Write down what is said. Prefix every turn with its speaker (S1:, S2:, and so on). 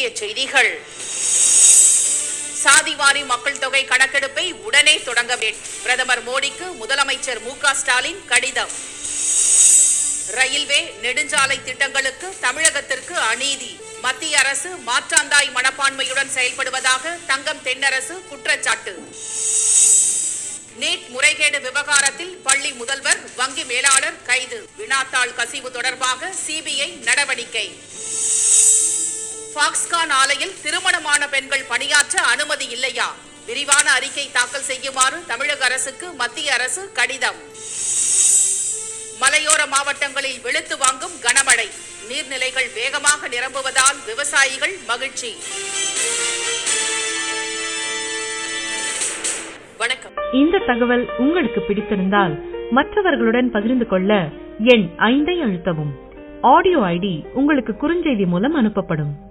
S1: முக்கிய செய்திகள் சாதிவாரி மக்கள் தொகை கணக்கெடுப்பை உடனே தொடங்க வேண்டும் பிரதமர் மோடிக்கு முதலமைச்சர் மு க ஸ்டாலின் கடிதம் ரயில்வே நெடுஞ்சாலை திட்டங்களுக்கு தமிழகத்திற்கு அநீதி மத்திய அரசு மாற்றாந்தாய் மனப்பான்மையுடன் செயல்படுவதாக தங்கம் தென்னரசு குற்றச்சாட்டு நீட் முறைகேடு விவகாரத்தில் பள்ளி முதல்வர் வங்கி மேலாளர் கைது வினாத்தாள் கசிவு தொடர்பாக சிபிஐ நடவடிக்கை பாக்ஸ்கான் ஆலையில் திருமணமான பெண்கள் பணியாற்ற அனுமதி இல்லையா விரிவான அறிக்கை தாக்கல் செய்யுமாறு தமிழக அரசுக்கு மத்திய அரசு கடிதம் மலையோர மாவட்டங்களில் வெளுத்து வாங்கும் கனமழை நீர்நிலைகள் வேகமாக நிரம்புவதால் விவசாயிகள் மகிழ்ச்சி வணக்கம்
S2: இந்த தகவல் உங்களுக்கு பிடித்திருந்தால் மற்றவர்களுடன் பகிர்ந்து கொள்ள எண் ஐந்தை அழுத்தவும் ஆடியோ ஐடி உங்களுக்கு குறுஞ்செய்தி மூலம் அனுப்பப்படும்